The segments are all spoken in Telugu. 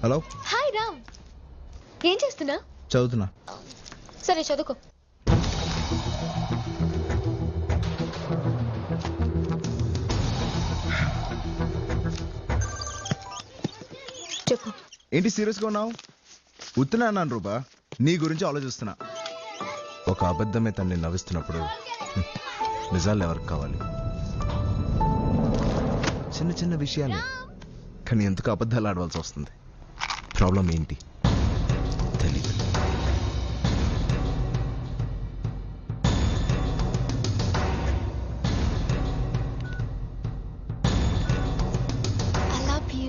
హలో హాయ్ రామ్ ఏం చేస్తున్నా చదువుతున్నా సరే చదువుకో చెప్పు ఏంటి సీరియస్గా ఉన్నావు ఉత్తున్నా అన్నాను రూపా నీ గురించి ఆలోచిస్తున్నా ఒక అబద్ధమే తన్ని నవ్విస్తున్నప్పుడు హ్మ్, నిజాలు ఎవరికి కావాలి చిన్న చిన్న విషయాలే కానీ ఎందుకు అబద్ధాలు ఆడవలసి వస్తుంది ప్రాబ్లం ఏంటి తెలీదు I love you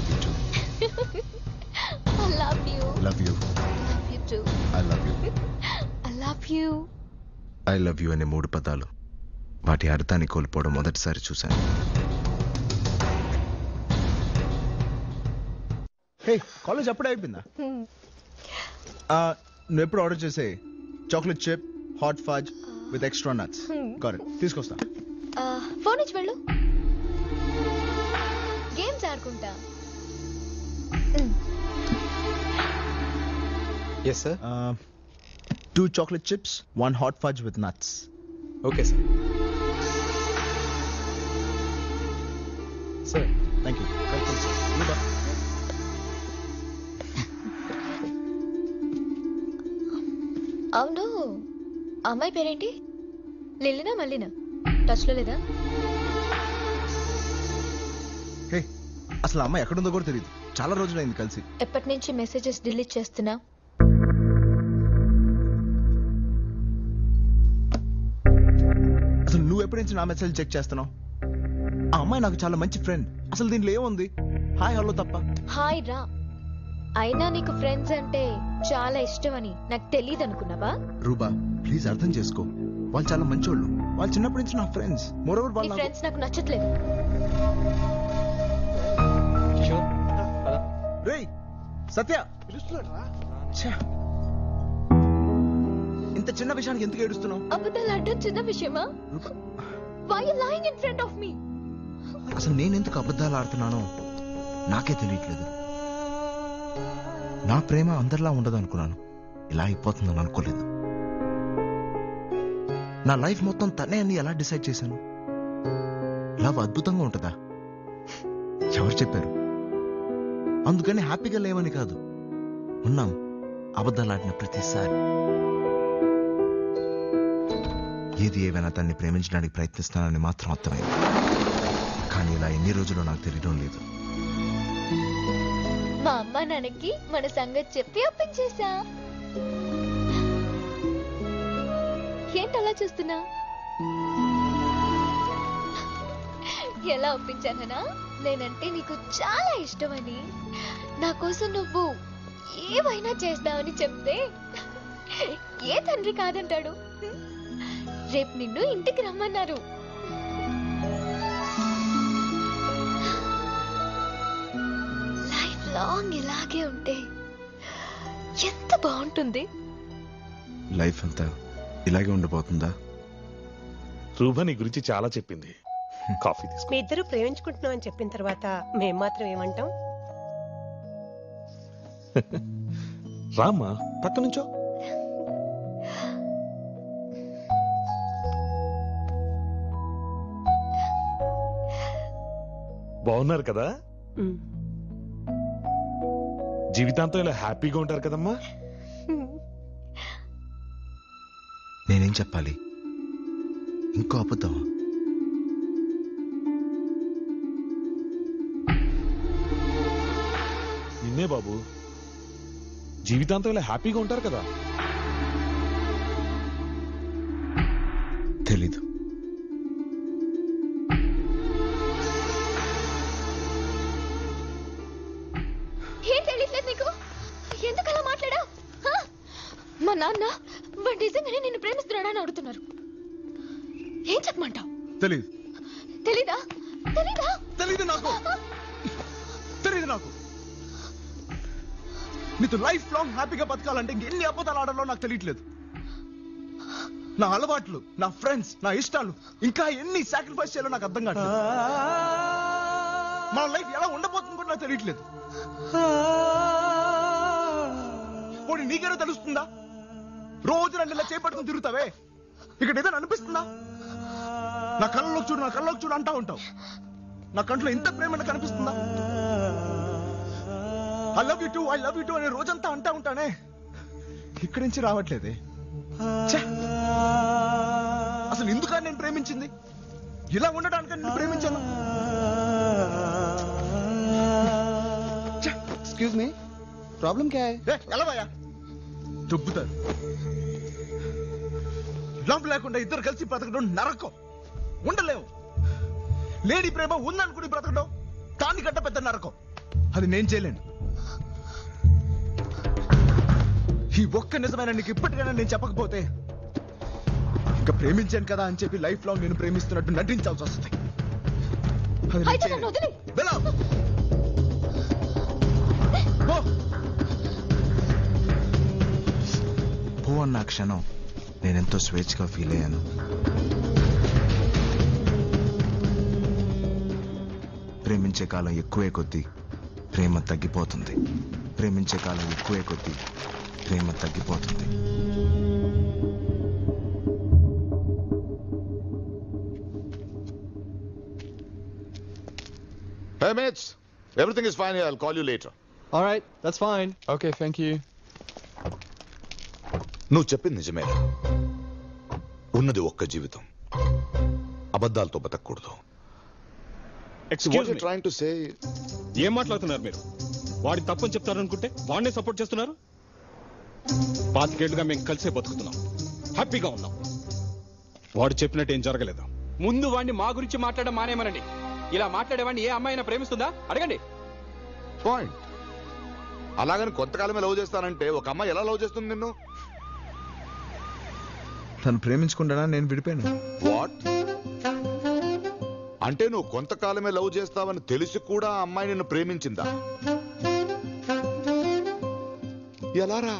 I love you love you love you too I love you I love you I love you అనే మూడు పదాలు వాటి అర్థాన్ని కోల్పోవడం మొదటిసారి చూశాను హే కాలేజ్ అప్పుడే అయిపోయిందా ఆ, నువ్వు ఎప్పుడు ఆర్డర్ చేసే chocolate chip hot fudge with extra nuts correct తీసుకొస్తా ఫోన్ ఇచ్చి వెళ్ళు గేమ్స్ ఆడుకుంటా yes sir two chocolate chips one hot fudge with nuts okay sir sir thank you welcome sir అవును ఆ అమ్మాయి పేరేంటి లిల్లినా మల్లినా టచ్లో లేదా హే అసలు ఆ అమ్మాయి ఎక్కడుందో కూడా తెలియదు చాలా రోజులైంది కలిసి ఎప్పటి నుంచి మెసేజెస్ డిలీట్ చేస్తున్నా అసలు నువ్వు ఎప్పటి నుంచి నా మెసేజ్ చెక్ చేస్తున్నావు ఆ అమ్మాయి నాకు చాలా మంచి ఫ్రెండ్ అసలు దీంట్లో ఏముంది హాయ్ హలో తప్ప హాయ్ రా అయినా నీకు ఫ్రెండ్స్ అంటే చాలా ఇష్టమని నాకు తెలియదు అనుకున్నావా రూబా ప్లీజ్ అర్థం చేసుకో వాళ్ళు చాలా మంచోళ్ళు వాళ్ళు చిన్నప్పటి నుంచి నా ఫ్రెండ్స్ మోరోవర్ నీ వాళ్ళు నాకు- ఫ్రెండ్స్ నాకు నచ్చట్లేదు కిషోర్ పదా రేయ్ సత్య ఛ! ఇంత చిన్న విషయానికి ఎందుకు ఏడుస్తున్నావు అబద్ధాలు అడ్డం చిన్న విషయమా Ruba, why you lying in front of me అసలు నేను ఎందుకు అబద్ధాలు ఆడుతున్నానో నాకే తెలియట్లేదు నా ప్రేమ అందరిలా ఉండదు అనుకున్నాను ఇలా అయిపోతుందని అనుకోలేదు నా లైఫ్ మొత్తం తనే అని ఎలా డిసైడ్ చేశాను లవ్ అద్భుతంగా ఉంటుందా ఎవరు చెప్పారు అందుకని హ్యాపీగా లేవని కాదు ఉన్నాం అబద్ధాలు ఆడిన ప్రతిసారి ఏది ఏవైనా తన్ని ప్రేమించడానికి ప్రయత్నిస్తానని మాత్రం అర్థమైంది కానీ ఇలా ఎన్ని రోజులు నాకు తెలియడం లేదు మా అమ్మ నాన్నకి మన సంగతి చెప్పి ఒప్పించేసా ఏంటి అలా చూస్తున్నా ఎలా ఒప్పించాననా నేనంటే నీకు చాలా ఇష్టమని నా కోసం నువ్వు ఏమైనా చేస్తావని చెప్తే ఏ తండ్రి కాదంటాడు రేపు నిన్ను ఇంటికి రమ్మన్నారు లైఫ్ లాంగ్ ఇలాగే ఉంటే ఎంత బాగుంటుంది లైఫ్ అంతా ఇలాగే ఉండిపోతుందా రూభ నీ గురించి చాలా చెప్పింది కాఫీ తీసుకో మీ ఇద్దరు ప్రేమించుకుంటున్నాం అని చెప్పిన తర్వాత మేం మాత్రం ఏమంటాం రామ్మా పక్క నుంచో బాగున్నారు కదా ఉమ్. జీవితాంతం ఇలా హ్యాపీగా ఉంటారు కదమ్మా నేనేం చెప్పాలి ఇంకో అబద్ధమా నిన్నే బాబు జీవితాంతం ఇలా హ్యాపీగా ఉంటారు కదా తెలీదు ఏం తెలియట్లేదు నీకు ఎందుకు అలా మాట్లాడా హా? మా నాన్న వాడు నిజంగానే నిన్ను ప్రేమిస్తున్నాడని అడుగుతున్నారు ఏం చెప్పమంటావు తెలీదు తెలీదా తెలీదా తెలీదు నాకు తెలీదు నాకు నీతో లైఫ్ లాంగ్ హ్యాపీగా బతకాలంటే ఎన్ని అబద్ధాలు ఆడాలో నాకు తెలియట్లేదు నా అలవాట్లు నా ఫ్రెండ్స్ నా ఇష్టాలు ఇంకా ఎన్ని సాక్రిఫైస్ చేయాలో నాకు అర్థం కావట్లేదు మన లైఫ్ ఎలా ఉండబోతుంది కూడా నాకు తెలియట్లేదు పోనీ నీకేనా తెలుస్తుందా రోజు నన్ను ఇలా చేపట్టుకుని తిరుగుతావే ఇక్కడ ఏదైనా అనిపిస్తుందా నా కళ్ళలోకి చూడు నా కళ్ళలోకి చూడు అంటా ఉంటావు నా కంట్లో ఇంత ప్రేమ కనిపిస్తుందా I love you too I love you too అనే రోజంతా అంటా ఉంటానే ఇక్కడి నుంచి రావట్లేదే ఛే! అసలు ఎందుకని నేను ప్రేమించింది ఇలా ఉండడానికి నేను ప్రేమించాను ఛే! एक्सक्यूज मी प्रॉब्लम क्या है ఏ, ఎలవయ్యా దొబ్బుతారు లవ్ లేకుండా ఇద్దరు కలిసి బ్రతకడం నరకం ఉండలేవు లేడీ ప్రేమ ఉందనుకుని బ్రతకడం దానికంటే పెద్ద నరకం అది నేను చేయలేను ఈ ఒక్క నిజమైన నీకు ఇప్పటికైనా నేను చెప్పకపోతే ఇంకా ప్రేమించాను కదా అని చెప్పి లైఫ్ లాంగ్ నేను ప్రేమిస్తున్నట్టు నటించాల్సి వస్తుంది అది నేను అయితే చేయలేను. నన్ను వదిలేయ్. వెళ్ళు. పో. పో అన్న క్షణం నేనెంతో స్వేచ్ఛగా ఫీల్ అయ్యాను ప్రేమించే కాలం ఎక్కువే కొద్దీ ప్రేమ తగ్గిపోతుంది ప్రేమించే కాలం ఎక్కువే కొద్దీ ప్రేమ తగ్గిపోతుంది Hey, mates. Everything is fine here. I'll call you later. All right, that's fine. Okay, thank you. నువ్వు చెప్పింది నిజమే ఉన్నది ఒక్క జీవితం అబద్ధాలతో బతకూడదు excuse me trying to say ఏం మాట్లాడుతున్నారు మీరు వాడి తప్పని చెప్తారనుకుంటే వాడినే సపోర్ట్ చేస్తున్నారు పాతికేళ్లుగా మేము కలిసే బతుకుతున్నాం హ్యాపీగా ఉన్నాం వాడు చెప్పినట్టు ఏం జరగలేదు ముందు వాడిని మా గురించి మాట్లాడడం మానేమనండి ఇలా మాట్లాడేవాడిని ఏ అమ్మాయినా ప్రేమిస్తుందా అడగండి పాయింట్ అలాగని కొంతకాలమే లవ్ చేస్తానంటే ఒక అమ్మాయి ఎలా లవ్ చేస్తుంది నిన్ను తను ప్రేమించుకుంటానా నేను విడిపోయాను వాట్ అంటే నువ్వు కొంతకాలమే లవ్ చేస్తావని తెలిసి కూడా ఆ అమ్మాయి నిన్ను ప్రేమించిందా ఎలారా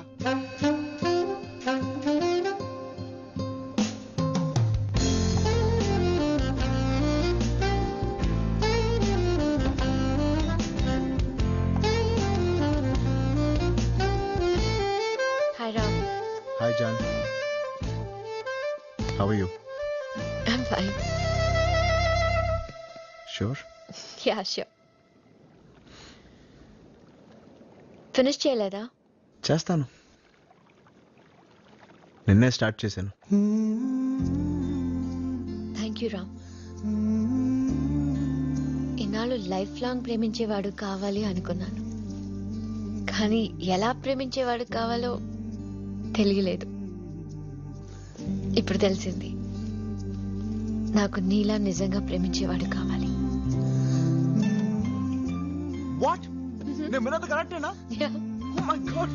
hi Ram hi John how you I'm fine sure ya sure finish చేయలేదా చేస్తాను నిన్నే స్టార్ట్ చేశాను థ్యాంక్ యూ రామ్ ఇన్నాళ్ళు లైఫ్ లాంగ్ ప్రేమించేవాడు కావాలి అనుకున్నాను కానీ ఎలా ప్రేమించేవాడు కావాలో తెలియలేదు ఇప్పుడు తెలిసింది నాకు నీలా నిజంగా ప్రేమించేవాడు కావాలి వాట్ నేను విన్నది కరెక్టేనా Yeah. Oh my God.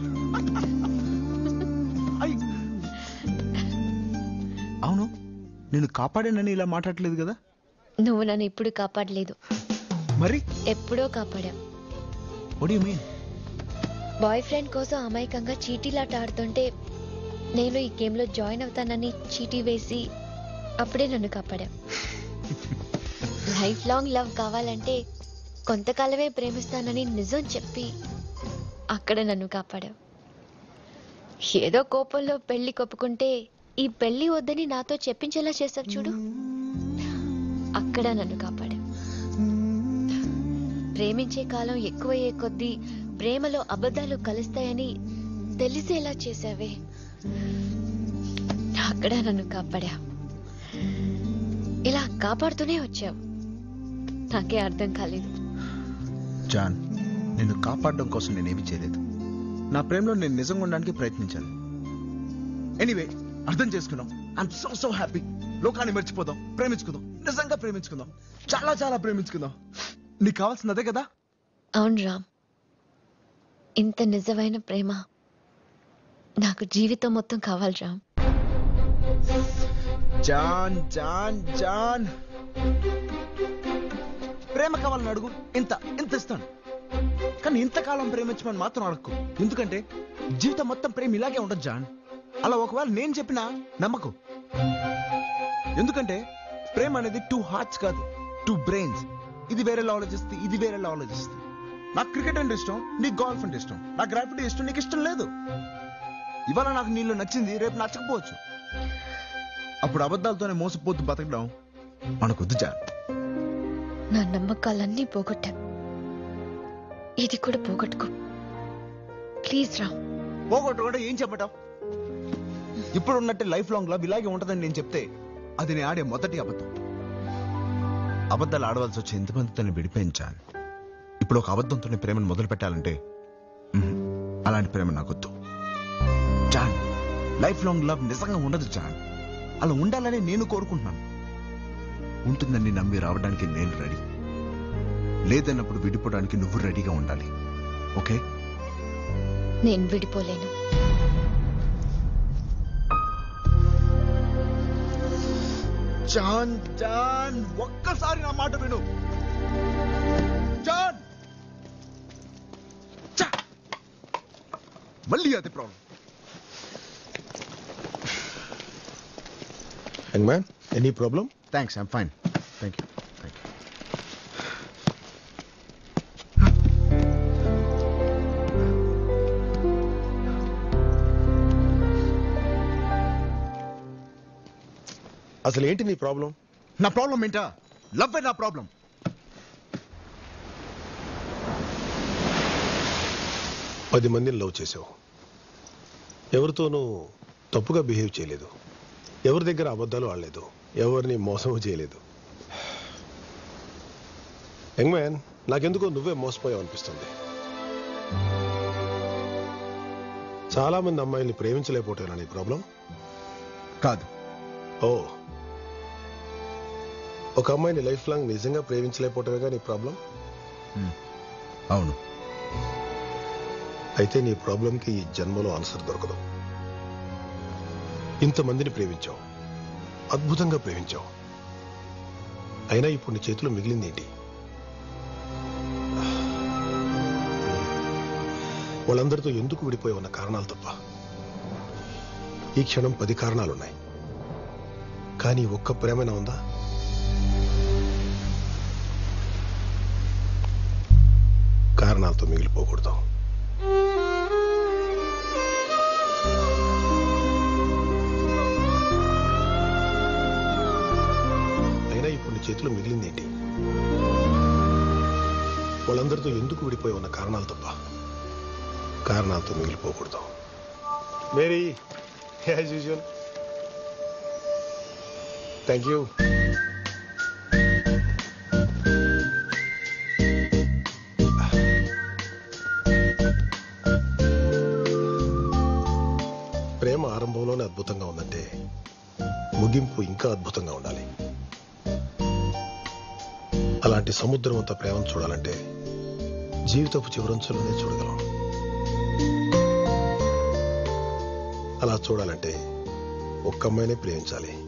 I- అవును నేను కాపాడానని ఇలా మాట్లాడలేదు కదా నువ్వు నన్ను ఇప్పుడు కాపాడలేదు మరి ఎప్పుడో కాపాడా what you mean boyfriend కోసం అమాయకంగా చీటీలాట ఆడుతుంటే నేను ఈ గేమ్లో జాయిన్ అవుతానని చీటీ వేసి అప్పుడే నన్ను కాపాడా లైఫ్ లాంగ్ లవ్ కావాలంటే కొంతకాలమే ప్రేమిస్తానని నిజం చెప్పి అక్కడ నన్ను కాపాడా ఏదో కోపంలో పెళ్లి కొప్పుకుంటే ఈ పెళ్లి వద్దని నాతో చెప్పించేలా చేస్తావు చూడు అక్కడ నన్ను కాపాడా ప్రేమించే కాలం ఎక్కువయ్యే కొద్దీ ప్రేమలో అబద్ధాలు కలుస్తాయని తెలిసేలా చేసావే అక్కడ నన్ను కాపాడా ఇలా కాపాడుతూనే వచ్చావు నాకే అర్థం కాలేదు జాన్ నిన్ను కాపాడడం కోసం నేనేమి చేయలేదు నా ప్రేమలో నేను నిజంగా ఉండడానికి ప్రయత్నించాను ఎనీవే అర్థం చేసుకున్నాం ఐఎమ్ సో సో హ్యాపీ లోకాన్ని మర్చిపోదాం ప్రేమించుకుందాం నిజంగా ప్రేమించుకుందాం చాలా చాలా ప్రేమించుకుందాం నీకు కావాల్సింది అదే కదా అవును రామ్ ఇంత నిజమైన ప్రేమ నాకు జీవితం మొత్తం కావాలి రామ్ జాన్ జాన్ జాన్ ప్రేమ కావాలని అడుగు ఇంత ఇంత ఇస్తాను కానీ ఇంతకాలం ప్రేమించమని మాత్రం అడగకు ఎందుకంటే జీవితం మొత్తం ప్రేమ ఇలాగే ఉండదు జాన్ అలా ఒకవేళ నేను చెప్పినా నమ్మకు ఎందుకంటే ప్రేమ అనేది టూ హార్ట్స్ కాదు టూ బ్రెయిన్స్ ఇది వేరేలా ఆలోచిస్తుంది ఇది వేరేలా ఆలోచిస్తుంది నాకు క్రికెట్ అంటే ఇష్టం నీకు గోల్ఫ్ అంటే ఇష్టం నాకు గ్రాఫిటీ ఇష్టం నీకు ఇష్టం లేదు ఇవాళ నాకు నీళ్ళు నచ్చింది రేపు నచ్చకపోవచ్చు అప్పుడు అబద్ధాలతోనే మోసపోతూ బతకడం మనకొద్దు జాన్ నా నమ్మకాలన్నీ పోగొట్టా ఇది కూడా పోగొట్టుకో ప్లీజ్ రా పోగొట్టు కూడా ఏం చెప్పటం ఇప్పుడు ఉన్నట్టే లైఫ్ లాంగ్ లవ్ ఇలాగే ఉంటదని నేను చెప్తే అది నేను ఆడే మొదటి అబద్ధం అబద్ధాలు ఆడవలసి వచ్చి ఎంతమందితో విడిపోయించాను ఇప్పుడు ఒక అబద్ధంతో ప్రేమను మొదలు పెట్టాలంటే మ్మ్, అలాంటి ప్రేమ నాకొద్దు జాన్ లైఫ్ లాంగ్ లవ్ నిజంగా ఉండదు జాన్ అలా ఉండాలని నేను కోరుకుంటున్నాను ఉంటుందని నమ్మి రావడానికి నేను రెడీ లేదన్నప్పుడు విడిపోవడానికి నువ్వు రెడీగా ఉండాలి ఓకే నేను విడిపోలేను జాన్ జాన్ ఒక్కసారి నా మాట విను జాన్ ఛ! మళ్ళీ అదే problem young man any problem thanks I'm fine thank you thank you అసలు ఏంటి నీ ప్రాబ్లం నా ప్రాబ్లం ఏంటా లవ్ నా ప్రాబ్లం పది మందిని లవ్ చేసావు ఎవరితోనూ తప్పుగా బిహేవ్ చేయలేదు ఎవరి దగ్గర అబద్ధాలు ఆడలేదు ఎవరిని మోసం చేయలేదు యంగ్ మ్యాన్ నాకెందుకో నువ్వే మోసపోయావు అనిపిస్తుంది చాలా మంది అమ్మాయిల్ని ప్రేమించలేకపోతాను నీ ప్రాబ్లం కాదు ఓ ఒక అమ్మాయిని లైఫ్ లాంగ్ నిజంగా ప్రేమించలేకపోవటమేగా నీ ప్రాబ్లం అవును అయితే నీ ప్రాబ్లంకి ఈ జన్మలో ఆన్సర్ దొరకదు ఇంతమందిని ప్రేమించావు అద్భుతంగా ప్రేమించావు అయినా ఇప్పుడు నీ చేతిలో మిగిలింది ఏంటి వాళ్ళందరితో ఎందుకు విడిపోయి ఉన్న కారణాలు తప్ప ఈ క్షణం పది కారణాలున్నాయి కానీ ఒక్క ప్రేమైనా ఉందా కారణాలతో మిగిలిపోకూడదు అయినా ఇప్పుడు నీ చేతిలో మిగిలింది ఏంటి వాళ్ళందరితో ఎందుకు విడిపోయి ఉన్న కారణాలు తప్ప కారణాలతో మిగిలిపోకూడదు Mary as usual thank you ప్రేమ ఆరంభంలోనే అద్భుతంగా ఉందంటే ముగింపు ఇంకా అద్భుతంగా ఉండాలి అలాంటి సముద్రం అంత ప్రేమను చూడాలంటే జీవితపు చివరంచులోనే చూడగలం అలా చూడాలంటే ఒక్క అమ్మాయినే ప్రేమించాలి